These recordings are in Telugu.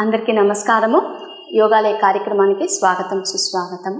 అందరికీ నమస్కారము యోగాలయ కార్యక్రమానికి స్వాగతం సుస్వాగతం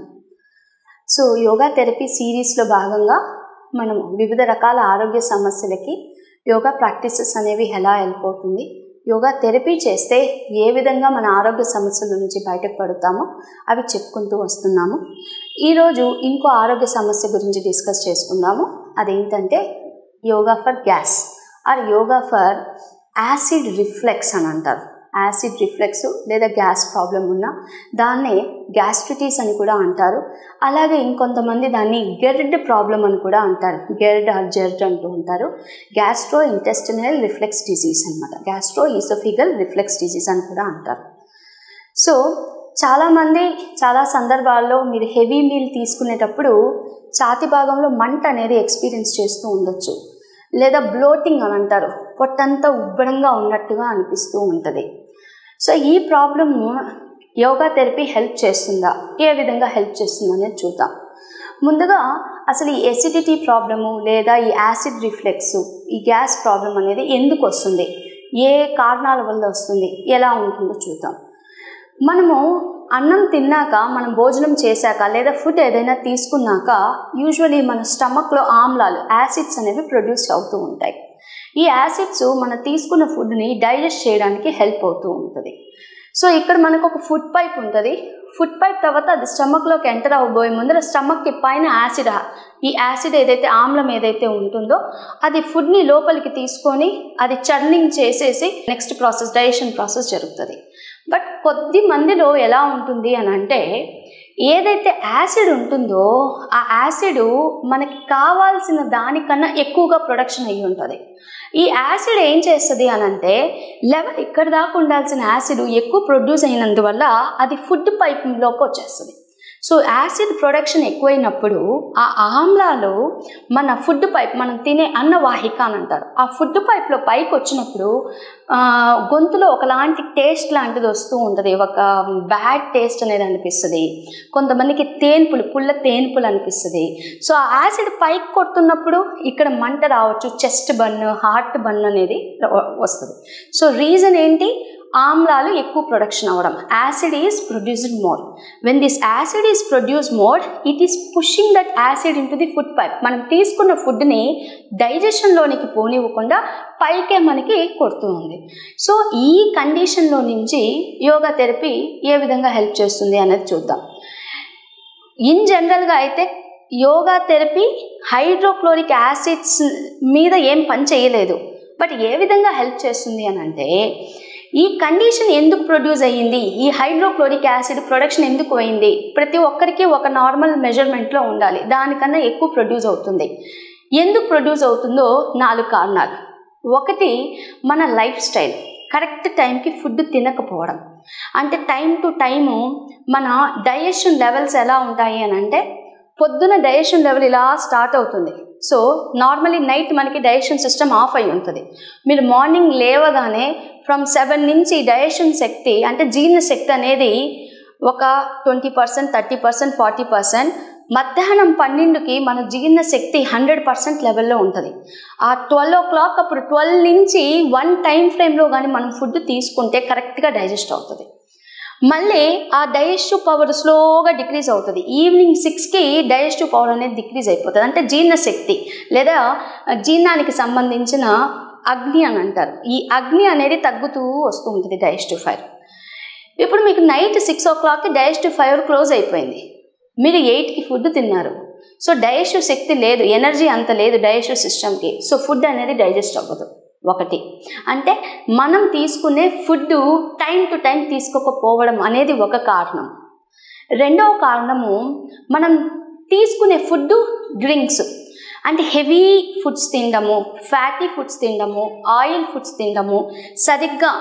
సో యోగా థెరపీ సిరీస్లో భాగంగా మనం వివిధ రకాల ఆరోగ్య సమస్యలకి యోగా ప్రాక్టీసెస్ అనేవి ఎలా హెల్ప్ అవుతుంది యోగా థెరపీ చేస్తే ఏ విధంగా మన ఆరోగ్య సమస్యల నుంచి బయటకు పడతామో అవి చెప్పుకుంటూ వస్తున్నాము ఈరోజు ఇంకో ఆరోగ్య సమస్య గురించి డిస్కస్ చేసుకుందాము అదేంటంటే yoga for gas or yoga for acid reflex అని అంటారు యాసిడ్ రిఫ్లెక్స్ లేదా గ్యాస్ ప్రాబ్లం ఉన్న దాన్నే గ్యాస్ట్రిటీస్ అని కూడా అంటారు అలాగే ఇంకొంతమంది దాన్ని గెర్డ్ ప్రాబ్లం అని కూడా అంటారు గెర్డ్ ఆర్ జెర్డ్ అంటూ ఉంటారు గ్యాస్ట్రో ఇంటెస్టినల్ రిఫ్లెక్స్ డిసీజ్ అనమాట గ్యాస్ట్రో ఈసోఫిగల్ రిఫ్లెక్స్ డిసీజ్ అని కూడా అంటారు సో చాలామంది చాలా సందర్భాల్లో మీరు హెవీ మీల్ తీసుకునేటప్పుడు ఛాతి భాగంలో మంట అనేది ఎక్స్పీరియన్స్ చేస్తూ ఉండొచ్చు లేదా బ్లోటింగ్ అని అంటారు పొట్టంతా ఉబ్బరంగా ఉన్నట్టుగా అనిపిస్తూ ఉంటుంది సో ఈ ప్రాబ్లమ్ యోగా థెరపీ హెల్ప్ చేస్తుందా ఏ విధంగా హెల్ప్ చేస్తుందా అనేది చూద్దాం ముందుగా అసలు ఈ ఎసిడిటీ ప్రాబ్లము లేదా ఈ యాసిడ్ రిఫ్లెక్స్ ఈ గ్యాస్ ప్రాబ్లం అనేది ఎందుకు వస్తుంది ఏ కారణాల వల్ల వస్తుంది ఎలా ఉంటుందో చూద్దాం మనము అన్నం తిన్నాక మనం భోజనం చేశాక లేదా ఫుడ్ ఏదైనా తీసుకున్నాక యూజువలీ మన స్టమక్లో ఆమ్లాలు యాసిడ్స్ అనేవి ప్రొడ్యూస్ అవుతూ ఉంటాయి ఈ యాసిడ్స్ మనం తీసుకున్న ఫుడ్ని డైజెస్ట్ చేయడానికి హెల్ప్ అవుతూ ఉంటుంది సో ఇక్కడ మనకు ఒక ఫుడ్ పైప్ ఉంటుంది ఫుడ్ పైప్ తర్వాత అది స్టమక్లోకి ఎంటర్ అవ్వబోయే ముందర స్టమక్కి పైన యాసిడ్ ఈ యాసిడ్ ఏదైతే ఆమ్లం ఏదైతే ఉంటుందో అది ఫుడ్ని లోపలికి తీసుకొని అది చర్నింగ్ చేసేసి నెక్స్ట్ ప్రాసెస్ డైజెషన్ ప్రాసెస్ జరుగుతుంది బట్ కొద్ది మందిలో ఎలా ఉంటుంది అని అంటే ఏదైతే యాసిడ్ ఉంటుందో ఆ యాసిడ్ మనకి కావాల్సిన దానికన్నా ఎక్కువగా ప్రొడక్షన్ అయ్యి ఉంటుంది ఈ యాసిడ్ ఏం చేస్తుంది అని అంటే లెవెల్ ఇక్కడ దాకా ఉండాల్సిన యాసిడ్ ఎక్కువ ప్రొడ్యూస్ అయినందువల్ల అది ఫుడ్ పైప్లోకి వచ్చేస్తుంది సో యాసిడ్ ప్రొడక్షన్ ఎక్కువైనప్పుడు ఆ ఆమ్లాలు మన ఫుడ్ పైప్ మనం తినే అన్నవాహిక అని అంటారు ఆ ఫుడ్ పైప్లో పైకి వచ్చినప్పుడు గొంతులో ఒకలాంటి టేస్ట్ లాంటిది వస్తూ ఉంటుంది ఒక బ్యాడ్ టేస్ట్ అనేది అనిపిస్తుంది కొంతమందికి తేన్పులు పుల్ల తేన్పులు అనిపిస్తుంది సో ఆ యాసిడ్ పైకి కొడుతున్నప్పుడు ఇక్కడ మంట రావచ్చు చెస్ట్ బన్ హార్ట్ బన్ అనేది వస్తుంది సో రీజన్ ఏంటి ఆమ్లాలు ఎక్కువ ప్రొడక్షన్ అవ్వడం acid is produced more when this acid is produce more it is pushing that acid in to the food pipe మనం తీసుకున్న ఫుడ్ని డైజెషన్లోనికి పోనివ్వకుండా పైకే మనకి కొడుతూ ఉంది సో ఈ కండిషన్లో నుంచి యోగా థెరపీ ఏ విధంగా హెల్ప్ చేస్తుంది అనేది చూద్దాం ఇన్ జనరల్గా అయితే యోగా థెరపీ హైడ్రోక్లోరిక్ యాసిడ్స్ మీద ఏం పని చేయలేదు బట్ ఏ విధంగా హెల్ప్ చేస్తుంది అని అంటే ఈ కండిషన్ ఎందుకు ప్రొడ్యూస్ అయ్యింది ఈ హైడ్రోక్లోరిక్ యాసిడ్ ప్రొడక్షన్ ఎందుకు అయింది ప్రతి ఒక్కరికి ఒక నార్మల్ మెజర్మెంట్లో ఉండాలి దానికన్నా ఎక్కువ ప్రొడ్యూస్ అవుతుంది ఎందుకు ప్రొడ్యూస్ అవుతుందో నాలుగు కారణాలు ఒకటి మన లైఫ్ స్టైల్ కరెక్ట్ టైంకి ఫుడ్ తినకపోవడం అంటే టైం టు టైము మన డైజెషన్ లెవెల్స్ ఎలా ఉంటాయి అని అంటే పొద్దున డైజెషన్ లెవెల్ ఇలా స్టార్ట్ అవుతుంది సో నార్మలీ నైట్ మనకి డైజెషన్ సిస్టమ్ ఆఫ్ అయి ఉంటుంది మీరు మార్నింగ్ లేవగానే ఫ్రమ్ సెవెన్ నుంచి డైజెషన్ శక్తి అంటే జీర్ణ శక్తి అనేది ఒక twenty percent thirty percent forty percent మధ్యాహ్నం పన్నెండుకి మన జీర్ణ శక్తి హండ్రెడ్ పర్సెంట్ లెవెల్లో ఉంటుంది ఆ ట్వెల్వ్ ఓ క్లాక్ అప్పుడు ట్వెల్వ్ నుంచి వన్ టైం ఫ్రేమ్లో కానీ మనం ఫుడ్ తీసుకుంటే కరెక్ట్గా డైజెస్ట్ అవుతుంది మళ్ళీ ఆ డైజెస్టివ్ పవర్ స్లోగా డిక్రీజ్ అవుతుంది ఈవినింగ్ సిక్స్కి డైజెస్టివ్ పవర్ అనేది డిక్రీజ్ అయిపోతుంది అంటే జీర్ణశక్తి లేదా జీర్ణానికి సంబంధించిన అగ్ని అని అంటారు ఈ అగ్ని అనేది తగ్గుతూ వస్తూ ఉంటుంది డైజెస్టివ్ ఫైర్ ఇప్పుడు మీకు నైట్ సిక్స్ ఓ క్లాక్కి డైజెస్టివ్ ఫైర్ క్లోజ్ అయిపోయింది మీరు ఎయిట్కి ఫుడ్ తిన్నారు సో డైజెస్టివ్ శక్తి లేదు ఎనర్జీ అంత లేదు డైజెస్టివ్ సిస్టమ్కి సో ఫుడ్ అనేది డైజెస్ట్ అవ్వదు ఒకటి అంటే మనం తీసుకునే ఫుడ్ టైం టు టైం తీసుకోకపోవడం అనేది ఒక కారణం రెండవ కారణము మనం తీసుకునే ఫుడ్ డ్రింక్స్ అంటే హెవీ ఫుడ్స్ తినడము ఫ్యాటీ ఫుడ్స్ తినడము ఆయిల్ ఫుడ్స్ తినడము సరిగ్గా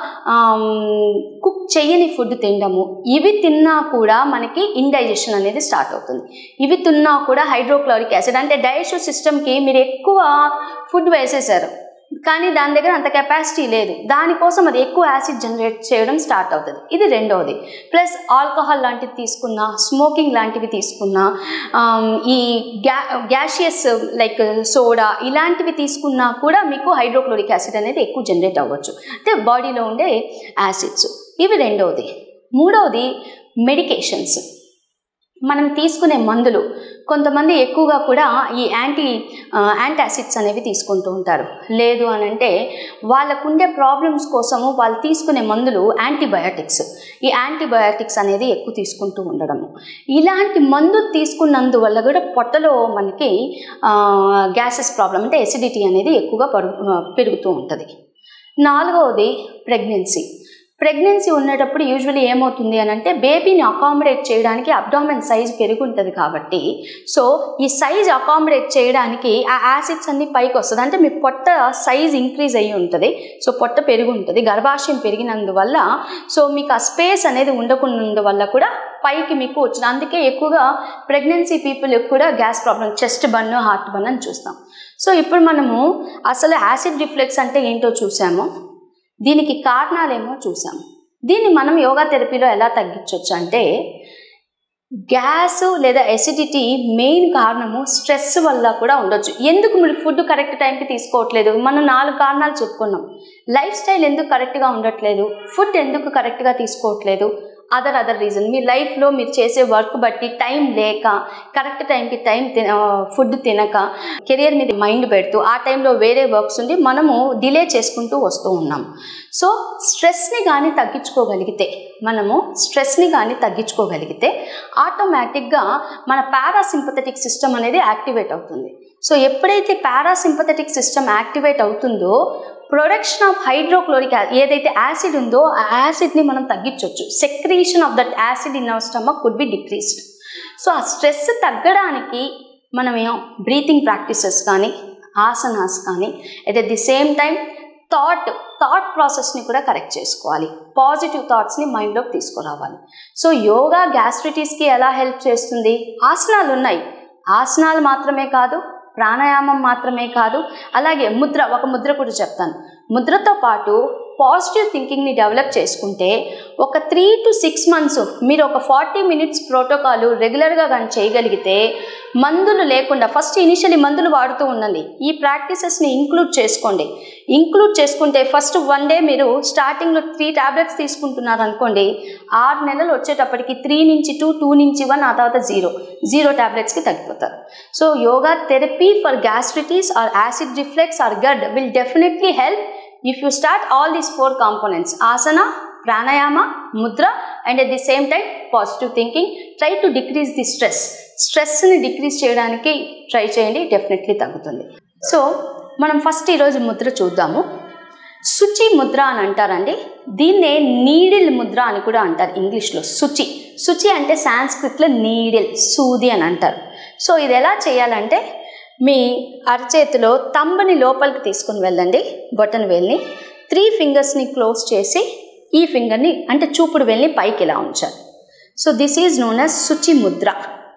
కుక్ చేయని ఫుడ్ తినడము ఇవి తిన్నా కూడా మనకి ఇండైజెషన్ అనేది స్టార్ట్ అవుతుంది ఇవి తిన్నా కూడా హైడ్రోక్లోరిక్ యాసిడ్ అంటే డైజెస్టివ్ సిస్టమ్కి మీరు ఎక్కువ ఫుడ్ వేసేసారు కానీ దాని దగ్గర అంత కెపాసిటీ లేదు దానికోసం అది ఎక్కువ యాసిడ్ జనరేట్ చేయడం స్టార్ట్ అవుతుంది ఇది రెండవది ప్లస్ ఆల్కహాల్ లాంటివి తీసుకున్నా స్మోకింగ్ లాంటివి తీసుకున్నా ఈ గ్యా గ్యాషియస్ లైక్ సోడా ఇలాంటివి తీసుకున్నా కూడా మీకు హైడ్రోక్లోరిక్ యాసిడ్ అనేది ఎక్కువ జనరేట్ అవ్వచ్చు అంటే బాడీలో ఉండే యాసిడ్స్ ఇవి రెండవది మూడవది మెడికేషన్స్ మనం తీసుకునే మందులు కొంతమంది ఎక్కువగా కూడా ఈ యాంటీ యాంటాసిడ్స్ అనేవి తీసుకుంటూ ఉంటారు లేదు అని అంటే వాళ్ళకుండే ప్రాబ్లమ్స్ కోసము వాళ్ళు తీసుకునే మందులు యాంటీబయాటిక్స్ ఈ యాంటీబయాటిక్స్ అనేది ఎక్కువ తీసుకుంటూ ఉండడము ఇలాంటి మందు తీసుకున్నందువల్ల కూడా పొట్టలో మనకి గ్యాసెస్ ప్రాబ్లం అంటే ఎసిడిటీ అనేది ఎక్కువగా పరుగు పెరుగుతూ ఉంటుంది నాలుగవది ప్రెగ్నెన్సీ ప్రెగ్నెన్సీ ఉండేటప్పుడు యూజువల్లీ ఏమవుతుంది అని అంటే బేబీని అకామిడేట్ చేయడానికి అబ్డామిన్ సైజ్ పెరుగుంటుంది కాబట్టి సో ఈ సైజ్ అకామిడేట్ చేయడానికి ఆ యాసిడ్స్ అన్ని పైకి వస్తుంది అంటే మీ పొట్ట సైజ్ ఇంక్రీజ్ అయ్యి ఉంటుంది సో పొట్ట పెరిగి ఉంటుంది గర్భాశయం పెరిగినందువల్ల సో మీకు ఆ స్పేస్ అనేది ఉండకుండా వల్ల కూడా పైకి మీకు వచ్చిన అందుకే ఎక్కువగా ప్రెగ్నెన్సీ పీపుల్ కూడా gas problem chest burn heart burn అని చూస్తాం సో ఇప్పుడు మనము అసలు యాసిడ్ రిఫ్లెక్స్ అంటే ఏంటో చూసాము దీనికి కారణాలేమో చూసాం దీన్ని మనం యోగా థెరపీలో ఎలా తగ్గించవచ్చు అంటే గ్యాస్ లేదా ఎసిడిటీ మెయిన్ కారణము స్ట్రెస్ వల్ల కూడా ఉండొచ్చు ఎందుకు మీరు ఫుడ్ కరెక్ట్ టైంకి తీసుకోవట్లేదు మనం నాలుగు కారణాలు చెప్పుకున్నాం లైఫ్ స్టైల్ ఎందుకు కరెక్ట్గా ఉండట్లేదు ఫుడ్ ఎందుకు కరెక్ట్గా తీసుకోవట్లేదు అదర్ అదర్ రీజన్ మీ లైఫ్లో మీరు చేసే వర్క్ బట్టి టైం లేక కరెక్ట్ టైంకి టైం తిన ఫుడ్ తినక కెరియర్ మీద మైండ్ పెడుతూ ఆ టైంలో వేరే వర్క్స్ ఉండి మనము డిలే చేసుకుంటూ వస్తూ ఉన్నాం సో స్ట్రెస్ని కానీ తగ్గించుకోగలిగితే మనము స్ట్రెస్ని కానీ తగ్గించుకోగలిగితే ఆటోమేటిక్గా మన పారాసింపథెటిక్ సిస్టమ్ అనేది యాక్టివేట్ అవుతుంది సో ఎప్పుడైతే పారాసింపథెటిక్ సిస్టమ్ యాక్టివేట్ అవుతుందో ప్రొడక్షన్ ఆఫ్ హైడ్రోక్లోరిక్ ఏదైతే యాసిడ్ ఉందో ఆ యాసిడ్ని మనం తగ్గించవచ్చు secretion of that acid in our stomach could be decreased so ఆ స్ట్రెస్ తగ్గడానికి మనమేమో బ్రీతింగ్ ప్రాక్టీసెస్ కానీ ఆసనాస్ కానీ at the same time thought thought ప్రాసెస్ని కూడా కరెక్ట్ చేసుకోవాలి పాజిటివ్ థాట్స్ని మైండ్లోకి తీసుకురావాలి సో యోగా గ్యాస్ట్రిటీస్కి ఎలా హెల్ప్ చేస్తుంది ఆసనాలు ఉన్నాయి ఆసనాలు మాత్రమే కాదు ప్రాణాయామం మాత్రమే కాదు అలాగే ముద్ర ఒక ముద్ర కూడా చెప్తాను ముద్రతో పాటు పాజిటివ్ థింకింగ్ని డెవలప్ చేసుకుంటే ఒక త్రీ టు సిక్స్ మంత్స్ మీరు ఒక ఫార్టీ మినిట్స్ ప్రోటోకాల్ రెగ్యులర్గా కానీ చేయగలిగితే మందులు లేకుండా ఫస్ట్ ఇనిషియలీ మందులు వాడుతూ ఉండండి ఈ ప్రాక్టీసెస్ని ఇంక్లూడ్ చేసుకోండి ఇంక్లూడ్ చేసుకుంటే ఫస్ట్ వన్ డే మీరు స్టార్టింగ్లో త్రీ ట్యాబ్లెట్స్ తీసుకుంటున్నారు అనుకోండి ఆరు నెలలు వచ్చేటప్పటికి త్రీ నుంచి టూ టూ నుంచి వన్ ఆ తర్వాత జీరో జీరో ట్యాబ్లెట్స్కి తగ్గిపోతారు so yoga therapy for gastritis or acid reflex or గడ్ will definitely help if you start all these four components asana pranayama mudra and at the same time positive thinking try to decrease the stress స్ట్రెస్ని డిక్రీజ్ చేయడానికి ట్రై చేయండి డెఫినెట్లీ తగ్గుతుంది సో మనం ఫస్ట్ ఈరోజు ముద్ర చూద్దాము శుచి ముద్ర అని అంటారండి దీన్నే నీడిల్ ముద్ర అని కూడా అంటారు ఇంగ్లీష్లో శుచి శుచి అంటే సాంస్క్రిట్లో నీడిల్ సూది అని అంటారు సో ఇది ఎలా చేయాలంటే మీ అరచేతిలో తంబని లోపలికి తీసుకుని వెళ్ళండి బొటన్ వేల్ని త్రీ ఫింగర్స్ని క్లోజ్ చేసి ఈ ఫింగర్ని అంటే చూపుడు వేల్ని పైకి ఇలా ఉంచాలి so this is known as shuchi mudra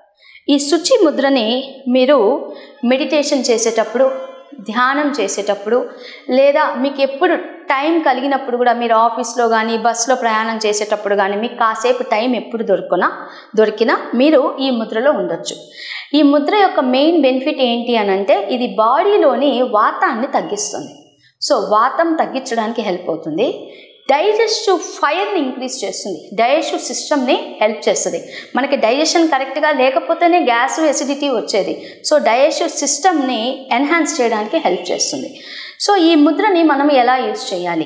ఈ శుచి ముద్రని మీరు మెడిటేషన్ చేసేటప్పుడు ధ్యానం చేసేటప్పుడు లేదా మీకు ఎప్పుడు టైం కలిగినప్పుడు కూడా మీరు ఆఫీస్లో కానీ బస్సులో ప్రయాణం చేసేటప్పుడు కానీ మీకు కాసేపు టైం ఎప్పుడు దొరుకునా దొరికినా మీరు ఈ ముద్రలో ఉండొచ్చు ఈ ముద్ర యొక్క మెయిన్ బెనిఫిట్ ఏంటి అని అంటే ఇది బాడీలోని వాతాన్ని తగ్గిస్తుంది సో వాతం తగ్గించడానికి హెల్ప్ అవుతుంది డైజెస్టివ్ ఫైర్ని ఇంక్రీజ్ చేస్తుంది డైజెస్టివ్ సిస్టమ్ని హెల్ప్ చేస్తుంది మనకి డైజెషన్ కరెక్ట్గా లేకపోతేనే గ్యాస్ ఎసిడిటీ వచ్చేది సో డైజెస్టివ్ సిస్టమ్ని ఎన్హాన్స్ చేయడానికి హెల్ప్ చేస్తుంది సో ఈ ముద్రని మనం ఎలా యూజ్ చేయాలి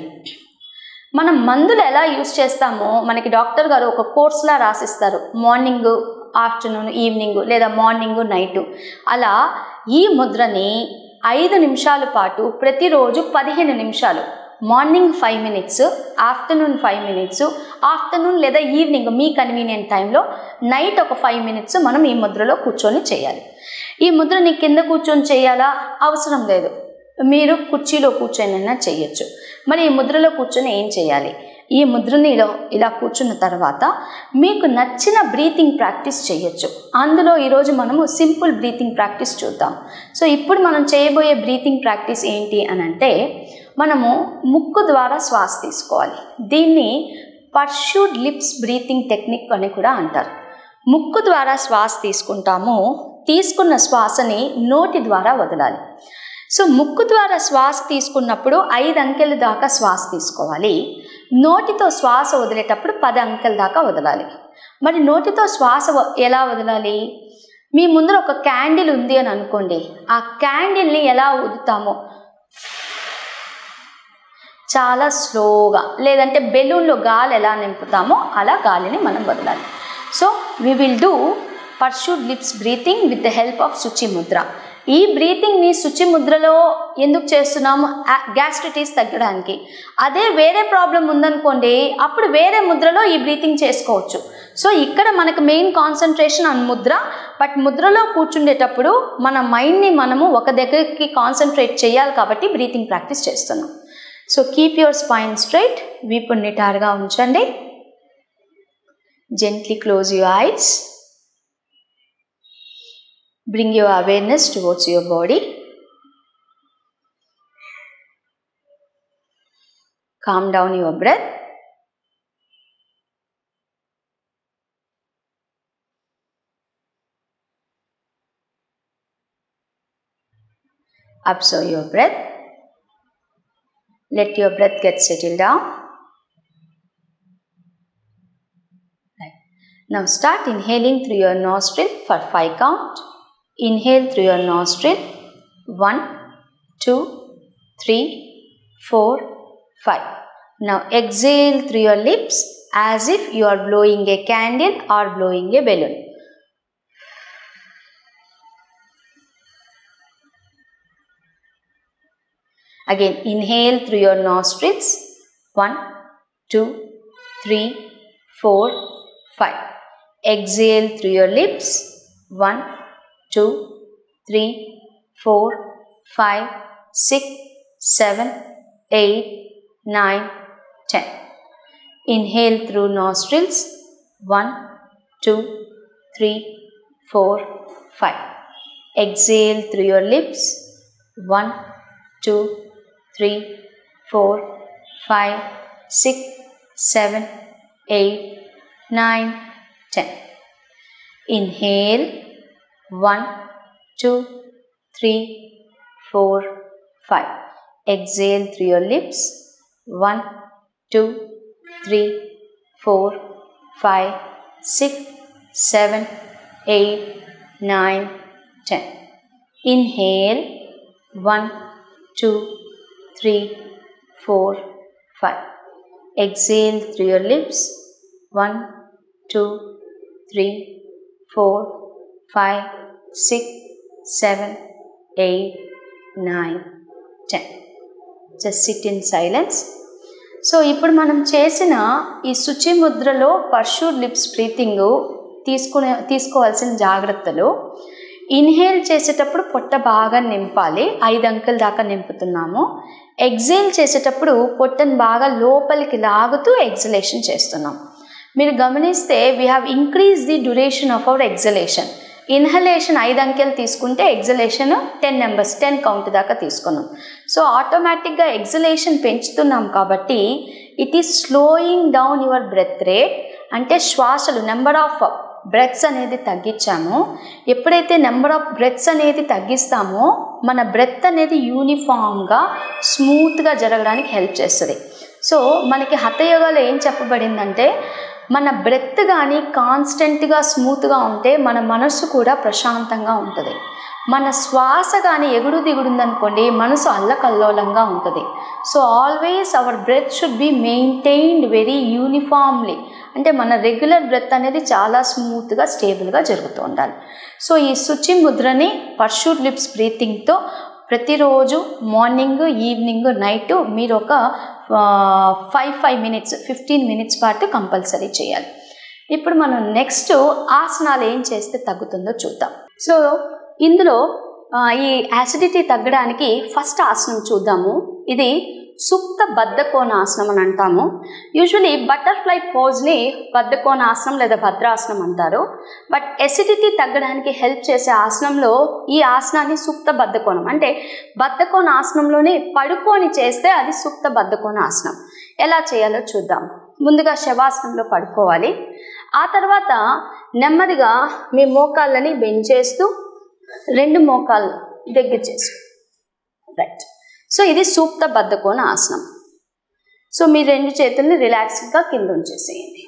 మనం మందులు ఎలా యూజ్ చేస్తామో మనకి డాక్టర్ గారు ఒక కోర్స్లా రాసిస్తారు మార్నింగ్ ఆఫ్టర్నూన్ ఈవినింగ్ లేదా మార్నింగ్ నైటు అలా ఈ ముద్రని ఐదు నిమిషాల పాటు ప్రతిరోజు పదిహేను నిమిషాలు morning five minutes afternoon five minutes afternoon లేదా ఈవినింగ్ మీ కన్వీనియంట్ టైంలో నైట్ ఒక ఫైవ్ మినిట్స్ మనం ఈ ముద్రలో కూర్చొని చేయాలి ఈ ముద్రని కింద కూర్చొని చేయాలా అవసరం లేదు మీరు కుర్చీలో కూర్చొనైనా చేయొచ్చు మరి ఈ ముద్రలో కూర్చొని ఏం చేయాలి ఈ ముద్రని ఇలా ఇలా కూర్చున్న తర్వాత మీకు నచ్చిన బ్రీతింగ్ ప్రాక్టీస్ చేయొచ్చు అందులో ఈరోజు మనము సింపుల్ బ్రీతింగ్ ప్రాక్టీస్ చూద్దాం సో ఇప్పుడు మనం చేయబోయే బ్రీతింగ్ ప్రాక్టీస్ ఏంటి అని అంటే మనము ముక్కు ద్వారా శ్వాస తీసుకోవాలి దీన్ని పర్ష్యూడ్ లిప్స్ బ్రీతింగ్ టెక్నిక్ అని కూడా అంటారు ముక్కు ద్వారా శ్వాస తీసుకుంటాము తీసుకున్న శ్వాసని నోటి ద్వారా వదలాలి సో ముక్కు ద్వారా శ్వాస తీసుకున్నప్పుడు ఐదు అంకెల దాకా శ్వాస తీసుకోవాలి నోటితో శ్వాస వదిలేటప్పుడు పది అంకెల దాకా వదలాలి మరి నోటితో శ్వాస వ- ఎలా వదలాలి మీ ముందర ఒక క్యాండిల్ ఉంది అని అనుకోండి ఆ క్యాండిల్ని ఎలా ఊదుతామో చాలా స్లోగా లేదంటే బెలూన్లో గాలి ఎలా నింపుతామో అలా గాలిని మనం వదలాలి so we will do pursed lips breathing with the help of shuchi mudra ఈ బ్రీతింగ్ని శుచి ముద్రలో ఎందుకు చేస్తున్నాము గ్యాస్ట్రిటీస్ తగ్గడానికి అదే వేరే ప్రాబ్లం ఉందనుకోండి అప్పుడు వేరే ముద్రలో ఈ బ్రీతింగ్ చేసుకోవచ్చు సో ఇక్కడ మనకు main concentration on mudra but ముద్రలో కూర్చుండేటప్పుడు మన మైండ్ని మనము ఒక దగ్గరికి కాన్సన్ట్రేట్ చేయాలి కాబట్టి బ్రీతింగ్ ప్రాక్టీస్ చేస్తున్నాం so keep your spine straight వీపు నిటారుగా ఉంచండి gently close your eyes bring your awareness towards your body calm down your breath Observe your breath. Let your breath get settled down. Right. Now start inhaling through your nostril for 5 count. Inhale through your nostril. 1, 2, 3, 4, 5. Now exhale through your lips as if you are blowing a candle or blowing a balloon. Again, inhale through your nostrils. One, two, three, four, five. Exhale through your lips. One, two, three, four, five, six, seven, eight, nine, ten. Inhale through nostrils. One, two, three, four, five. Exhale through your lips. One, two, three, four, five, six, seven, eight, nine, ten. Inhale one, two, three, four, five. Exhale through your lips one, two, three, four, five, six, seven, eight, nine, ten. Inhale one, two, three, four, five. Exhale through your lips. One, two, three, four, five, six, seven, eight, nine, ten. Just sit in silence. So ఇప్పుడు మనం చేసిన ఈ శుచి ముద్రలో పర్షూడ్ లిప్స్ బ్రీతింగ్ తీసుకునే తీసుకోవాల్సిన జాగ్రత్తలు ఇన్హేల్ చేసేటప్పుడు పొట్ట బాగా నింపాలి ఐదు అంకెల దాకా నింపుతున్నాము ఎగ్జేల్ చేసేటప్పుడు పొట్టను బాగా లోపలికి లాగుతూ ఎగ్జలేషన్ చేస్తున్నాం మీరు గమనిస్తే we have increase the duration of our exhalation inhalation ఐదు అంకెలు తీసుకుంటే exhalation ten numbers ten count దాకా తీసుకున్నాం సో ఆటోమేటిక్గా ఎగ్జలేషన్ పెంచుతున్నాం కాబట్టి it is slowing down your breath rate అంటే శ్వాసలు నెంబర్ ఆఫ్ బ్రెత్స్ అనేది తగ్గించామో ఎప్పుడైతే నెంబర్ ఆఫ్ బ్రెత్స్ అనేది తగ్గిస్తామో మన బ్రెత్ అనేది యూనిఫామ్గా స్మూత్గా జరగడానికి హెల్ప్ చేస్తుంది సో మనకి హతయోగాలో ఏం చెప్పబడిందంటే మన బ్రెత్ కానీ కాన్స్టెంట్గా స్మూత్గా ఉంటే మన మనస్సు కూడా ప్రశాంతంగా ఉంటుంది మన శ్వాస కానీ ఎగుడు దిగుడు ఉందనుకోండి మనసు అల్లకల్లోలంగా ఉంటుంది so always our breath should be maintained very uniformly అంటే మన రెగ్యులర్ బ్రెత్ అనేది చాలా స్మూత్గా స్టేబుల్గా జరుగుతూ ఉండాలి సో ఈ శుచి ముద్రని పర్షూట్ లిప్స్ బ్రీతింగ్తో ప్రతిరోజు మార్నింగ్ ఈవినింగ్ నైట్ మీరు ఒక five five minutes fifteen minutes పాటు కంపల్సరీ చేయాలి ఇప్పుడు మనం నెక్స్ట్ ఆసనాలు ఏం చేస్తే తగ్గుతుందో చూద్దాం సో ఇందులో ఆ, ఈ యాసిడిటీ తగ్గడానికి ఫస్ట్ ఆసనం చూద్దాము ఇది సుప్త బద్ధకోణాసనం అని అంటాము యూజువలీ బటర్ఫ్లై పోజ్ని బద్ధకోణాసనం లేదా భద్రాసనం అంటారు బట్ ఎసిడిటీ తగ్గడానికి హెల్ప్ చేసే ఆసనంలో ఈ ఆసనాన్ని సుప్త బద్ధకోణం అంటే బద్ధకోణ ఆసనంలోనే పడుకొని చేస్తే అది సుప్త బద్ధకోణ ఆసనం ఎలా చేయాలో చూద్దాం ముందుగా శవాసనంలో పడుకోవాలి ఆ తర్వాత నెమ్మదిగా మీ మోకాళ్ళని బెండ్ చేస్తూ రెండు మోకాళ్ళు దగ్గర చేసు రైట్ సో ఇది సూక్త బద్ధకోణ ఆసనం సో మీ రెండు చేతుల్ని రిలాక్స్గా కింద ఉంచేసేయండి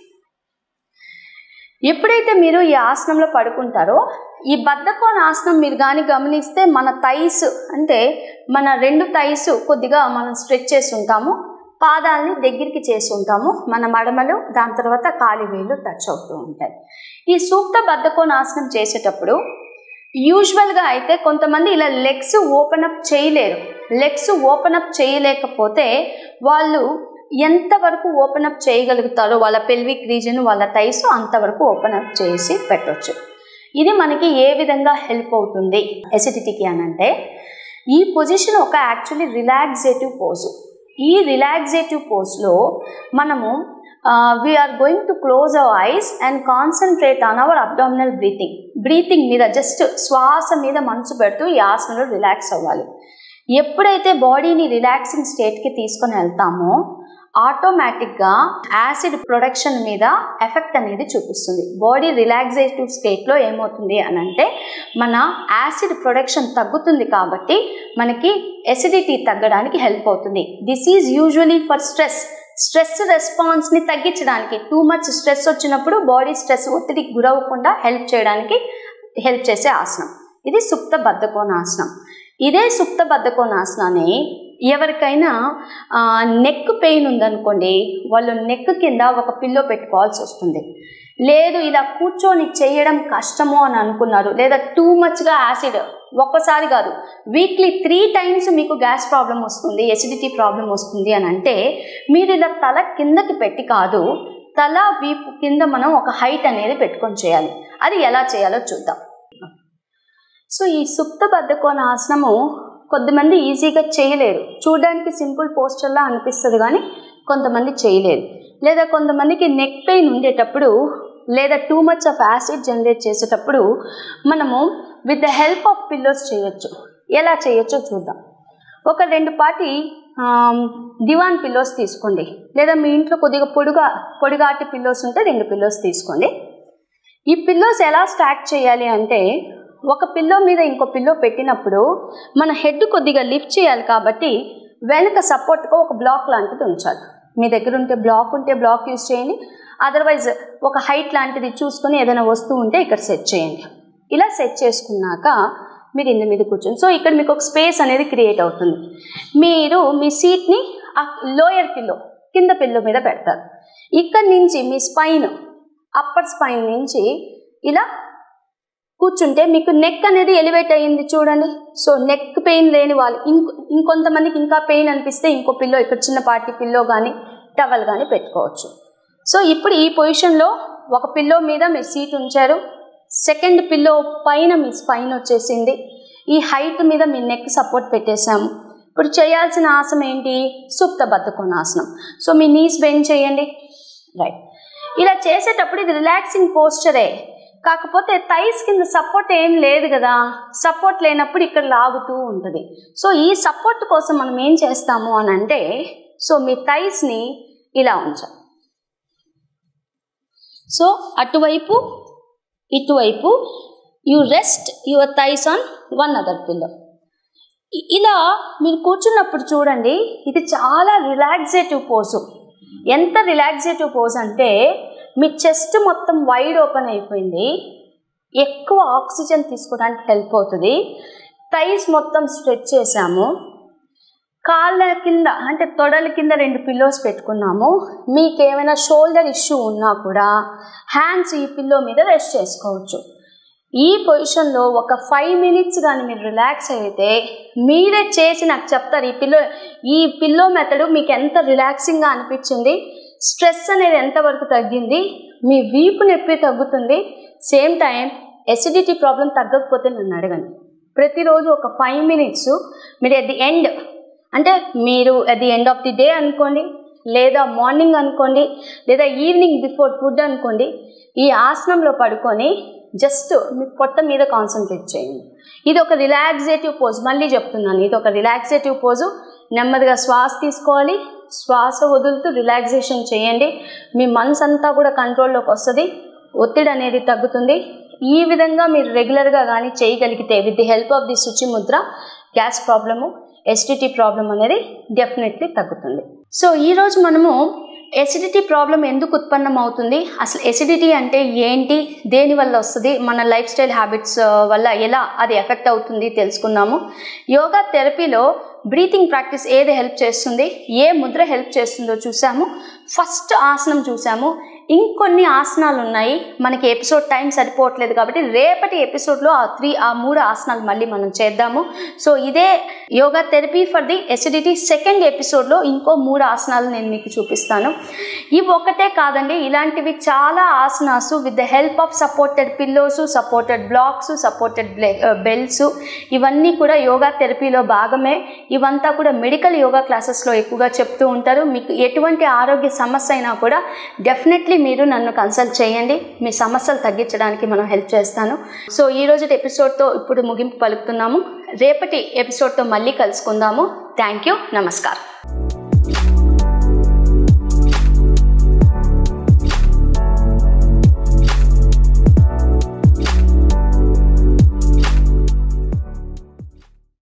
ఎప్పుడైతే మీరు ఈ ఆసనంలో పడుకుంటారో ఈ బద్ధకోణ ఆసనం మీరు కానీ గమనిస్తే మన థైస్ అంటే మన రెండు థైస్ కొద్దిగా మనం స్ట్రెచ్ చేసి ఉంటాము పాదాలని దగ్గరికి చేసి ఉంటాము మన మడమలు దాని తర్వాత కాలి వేళ్ళు టచ్ అవుతూ ఉంటాయి ఈ సూక్త బద్ధకోణ ఆసనం చేసేటప్పుడు యూజువల్గా అయితే కొంతమంది ఇలా లెగ్స్ ఓపెన్ అప్ చేయలేరు లెగ్స్ ఓపెన్ అప్ చేయలేకపోతే వాళ్ళు ఎంతవరకు ఓపెన్ అప్ చేయగలుగుతారో వాళ్ళ పెల్విక్ రీజన్ వాళ్ళ థైస్ అంతవరకు ఓపెన్ అప్ చేసి పెట్టవచ్చు ఇది మనకి ఏ విధంగా హెల్ప్ అవుతుంది ఎసిడిటీకి అని అంటే ఈ పొజిషన్ ఒక యాక్చువల్లీ రిలాక్సేటివ్ పోజు ఈ రిలాక్సేటివ్ పోజ్లో మనము we are going to close our eyes and concentrate on our abdominal breathing breathing మీద జస్ట్ శ్వాస మీద మనసు పెడుతూ ఈ ఆసనలో రిలాక్స్ అవ్వాలి ఎప్పుడైతే బాడీని రిలాక్సింగ్ స్టేట్కి తీసుకొని వెళ్తామో ఆటోమేటిక్గా యాసిడ్ ప్రొడక్షన్ మీద ఎఫెక్ట్ అనేది చూపిస్తుంది బాడీ రిలాక్సేటివ్ స్టేట్లో ఏమవుతుంది అని అంటే మన యాసిడ్ ప్రొడక్షన్ తగ్గుతుంది కాబట్టి మనకి ఎసిడిటీ తగ్గడానికి హెల్ప్ అవుతుంది this is usually for stress stress రెస్పాన్స్ని తగ్గించడానికి టూ మచ్ స్ట్రెస్ వచ్చినప్పుడు బాడీ స్ట్రెస్ ఒత్తిడికి గురవ్వకుండా హెల్ప్ చేయడానికి హెల్ప్ చేసే ఆసనం ఇది సుప్త బద్ధకోణాసనం ఇదే సుప్త బద్ధకోణాసనాన్ని ఎవరికైనా నెక్ పెయిన్ ఉందనుకోండి వాళ్ళు నెక్ కింద ఒక పిల్లో పెట్టుకోవాల్సి వస్తుంది లేదు ఇలా కూర్చొని చేయడం కష్టము అని అనుకున్నారు లేదా టూ మచ్గా యాసిడ్ ఒక్కసారి కాదు వీక్లీ త్రీ టైమ్స్ మీకు గ్యాస్ ప్రాబ్లం వస్తుంది ఎసిడిటీ ప్రాబ్లం వస్తుంది అని అంటే మీరు ఇలా తల కిందకి పెట్టి కాదు తల వీపు కింద మనం ఒక హైట్ అనేది పెట్టుకొని చేయాలి అది ఎలా చేయాలో చూద్దాం సో ఈ సుప్త బద్ధకోణ ఆసనము కొద్దిమంది ఈజీగా చేయలేరు చూడడానికి సింపుల్ పోస్టర్లా అనిపిస్తుంది కానీ కొంతమంది చేయలేరు లేదా కొంతమందికి నెక్ పెయిన్ ఉండేటప్పుడు లేదా too much of acid generate చేసేటప్పుడు మనము with the help of pillows చేయొచ్చు ఎలా చేయొచ్చో చూద్దాం ఒక రెండు పాటి దివాన్ పిల్లోస్ తీసుకోండి లేదా మీ ఇంట్లో కొద్దిగా పొడుగా పొడిగాటి పిల్లోస్ ఉంటే రెండు పిల్లోస్ తీసుకోండి ఈ పిల్లోస్ ఎలా స్టార్ట్ చేయాలి అంటే ఒక పిల్లో మీద ఇంకో పిల్లో పెట్టినప్పుడు మన హెడ్ కొద్దిగా లిఫ్ట్ చేయాలి కాబట్టి వెనక సపోర్ట్గా ఒక బ్లాక్ లాంటిది ఉంచాలి మీ దగ్గర ఉంటే బ్లాక్ ఉంటే బ్లాక్ యూజ్ చేయండి అదర్వైజ్ ఒక హైట్ లాంటిది చూసుకొని ఏదైనా వస్తువు ఉంటే ఇక్కడ సెట్ చేయండి ఇలా సెట్ చేసుకున్నాక మీరు ఇందు మీద కూర్చొని సో ఇక్కడ మీకు ఒక స్పేస్ అనేది క్రియేట్ అవుతుంది మీరు మీ సీట్ని లోయర్ పిల్లో కింద పిల్లో మీద పెడతారు ఇక్కడ నుంచి మీ స్పైన్ అప్పర్ స్పైన్ నుంచి ఇలా కూర్చుంటే మీకు నెక్ అనేది ఎలివేట్ అయ్యింది చూడండి సో నెక్ పెయిన్ లేని వాళ్ళు ఇంకో ఇంకొంతమందికి ఇంకా పెయిన్ అనిపిస్తే ఇంకో పిల్లో ఇక్కడ చిన్నపాటి పిల్లో కానీ టవల్ కానీ పెట్టుకోవచ్చు సో ఇప్పుడు ఈ పొజిషన్లో ఒక పిల్లో మీద మీ సీట్ ఉంచారు సెకండ్ పిల్లో పైన మీ స్పైన్ వచ్చేసింది ఈ హైట్ మీద మీ నెక్ సపోర్ట్ పెట్టేశాము ఇప్పుడు చేయాల్సిన ఆసనం ఏంటి సుప్త బద్ధకోణాసనం సో మీ నీస్ బెండ్ చేయండి రైట్ ఇలా చేసేటప్పుడు ఇది రిలాక్సింగ్ పోస్చరే కాకపోతే థైస్ కింద సపోర్ట్ ఏం లేదు కదా సపోర్ట్ లేనప్పుడు ఇక్కడ లాగుతూ ఉంటుంది సో ఈ సపోర్ట్ కోసం మనం ఏం చేస్తాము అని అంటే సో మీ థైస్ని ఇలా ఉంచాలి సో అటువైపు ఇటువైపు you rest your thighs on one other pillow ఇలా మీరు కూర్చున్నప్పుడు చూడండి ఇది చాలా రిలాక్సేటివ్ పోజు ఎంత రిలాక్సేటివ్ పోజ్ అంటే మీ చెస్ట్ మొత్తం వైడ్ ఓపెన్ అయిపోయింది ఎక్కువ ఆక్సిజన్ తీసుకోవడానికి హెల్ప్ అవుతుంది థైస్ మొత్తం స్ట్రెచ్ చేసాము కాళ్ళ కింద అంటే తొడల కింద రెండు పిల్లోస్ పెట్టుకున్నాము మీకు ఏమైనా షోల్డర్ ఇష్యూ ఉన్నా కూడా హ్యాండ్స్ ఈ పిల్లో మీద రెస్ట్ చేసుకోవచ్చు ఈ పొజిషన్లో ఒక ఫైవ్ మినిట్స్ కానీ మీరు రిలాక్స్ అయితే మీరే చేసి నాకు చెప్తారు ఈ పిల్లో ఈ పిల్లో మెథడ్ మీకు ఎంత రిలాక్సింగ్గా అనిపించింది స్ట్రెస్ అనేది ఎంతవరకు తగ్గింది మీ వీపు నొప్పి తగ్గుతుంది సేమ్ టైం ఎసిడిటీ ప్రాబ్లం తగ్గకపోతే నన్ను అడగండి ప్రతిరోజు ఒక ఫైవ్ మినిట్స్ మీరు ఎట్ ది ఎండ్ అంటే మీరు at the end of the day అనుకోండి లేదా మార్నింగ్ అనుకోండి లేదా ఈవినింగ్ బిఫోర్ ఫుడ్ అనుకోండి ఈ ఆసనంలో పడుకొని జస్ట్ మీ పొట్ట మీద కాన్సన్ట్రేట్ చేయండి ఇది ఒక రిలాక్సేటివ్ పోజ్ మళ్ళీ చెప్తున్నాను ఇది ఒక రిలాక్సేటివ్ పోజు నెమ్మదిగా శ్వాస తీసుకోవాలి శ్వాస వదులుతూ రిలాక్సేషన్ చేయండి మీ మనసు అంతా కూడా కంట్రోల్లోకి వస్తుంది ఒత్తిడి అనేది తగ్గుతుంది ఈ విధంగా మీరు రెగ్యులర్గా కానీ చేయగలిగితే with the help of the shuchi mudra gas problem acidity problem అనేది డెఫినెట్లీ తగ్గుతుంది సో ఈరోజు మనము ఎసిడిటీ ప్రాబ్లం ఎందుకు ఉత్పన్నం అవుతుంది అసలు ఎసిడిటీ అంటే ఏంటి దేని వల్ల వస్తుంది మన లైఫ్ స్టైల్ హ్యాబిట్స్ వల్ల ఎలా అది ఎఫెక్ట్ అవుతుంది తెలుసుకున్నాము యోగా థెరపీలో బ్రీతింగ్ ప్రాక్టీస్ ఏది హెల్ప్ చేస్తుంది ఏ ముద్ర హెల్ప్ చేస్తుందో చూసాము ఫస్ట్ ఆసనం చూసాము ఇంకొన్ని ఆసనాలు ఉన్నాయి మనకి ఎపిసోడ్ టైం సరిపోవట్లేదు కాబట్టి రేపటి ఎపిసోడ్లో ఆ త్రీ ఆ మూడు ఆసనాలు మళ్ళీ మనం చేద్దాము సో ఇదే yoga therapy for the acidity second ఎపిసోడ్లో ఇంకో మూడు ఆసనాలు నేను మీకు చూపిస్తాను ఇవి ఒకటే కాదండి ఇలాంటివి చాలా asanas with the help of supported pillows supported blocks supported belts ఇవన్నీ కూడా యోగా థెరపీలో భాగమే ఇవంతా కూడా మెడికల్ యోగా క్లాసెస్లో ఎక్కువగా చెప్తూ ఉంటారు మీకు ఎటువంటి ఆరోగ్య సమస్య అయినా కూడా డెఫినెట్లీ మీరు నన్ను కన్సల్ట్ చేయండి మీ సమస్యలు తగ్గించడానికి మనం హెల్ప్ చేస్తాను సో ఈ రోజు ఎపిసోడ్తో ఇప్పుడు ముగింపు పలుకుతున్నాము రేపటి ఎపిసోడ్తో మళ్ళీ కలుసుకుందాము థ్యాంక్ యూ నమస్కారం